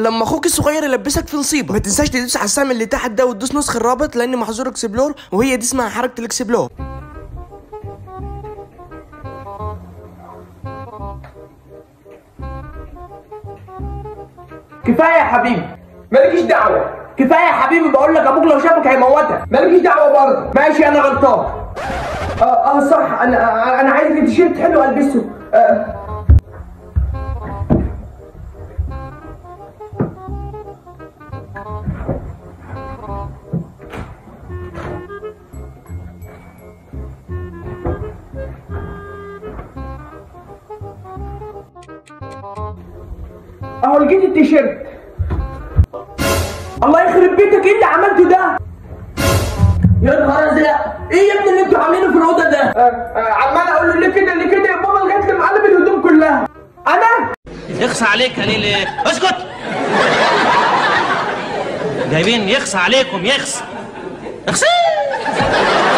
لما اخوك الصغير يلبسك في نصيبه ما تنساش تدوس على السهم اللي تحت ده وتدوس نسخ الرابط لان محظور اكسبلور وهي دي اسمها حركه الاكسبلور كفايه يا حبيبي مالكيش دعوه كفايه يا حبيبي بقول لك ابوك لو شافك هيموتك مالكيش دعوه برضه ماشي انا غلطان اه اه صح انا انا عايز تيشيرت حلو البسه آه. اهو لقيت التيشيرت الله يخرب بيتك ايه اللي عملته ده يا نهار ازرق ايه يا ابني اللي انتوا عاملينه في الاوضه ده آه آه عمال اقول له ليه كده ليه كده يا بابا لغايه لما قلب الهدوم كلها انا يخصى عليك يا ليلى اسكت جايبين يخصى عليكم يخصى اخسي